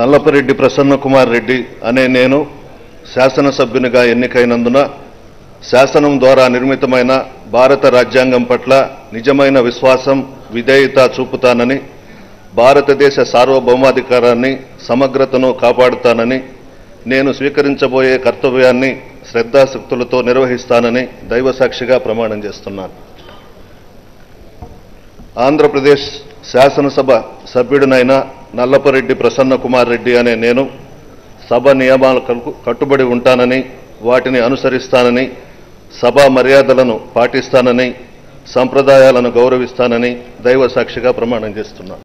నల్లపరెడ్డి ప్రసన్న కుమార్ రెడ్డి అనే నేను శాసనసభ్యునిగా ఎన్నికైనందున శాసనం ద్వారా నిర్మితమైన భారత రాజ్యాంగం పట్ల నిజమైన విశ్వాసం విధేయత చూపుతానని భారతదేశ సార్వభౌమాధికారాన్ని సమగ్రతను కాపాడుతానని నేను స్వీకరించబోయే కర్తవ్యాన్ని శ్రద్ధాశక్తులతో నిర్వహిస్తానని దైవసాక్షిగా ప్రమాణం చేస్తున్నాను ఆంధ్రప్రదేశ్ శాసనసభ సభ్యుడినైన నల్లపరెడ్డి ప్రసన్న కుమార్ రెడ్డి అనే నేను సభ నియమాలకు కట్టుబడి ఉంటానని వాటిని అనుసరిస్తానని సభా మర్యాదలను పాటిస్తానని సంప్రదాయాలను గౌరవిస్తానని దైవ సాక్షిగా ప్రమాణం చేస్తున్నాను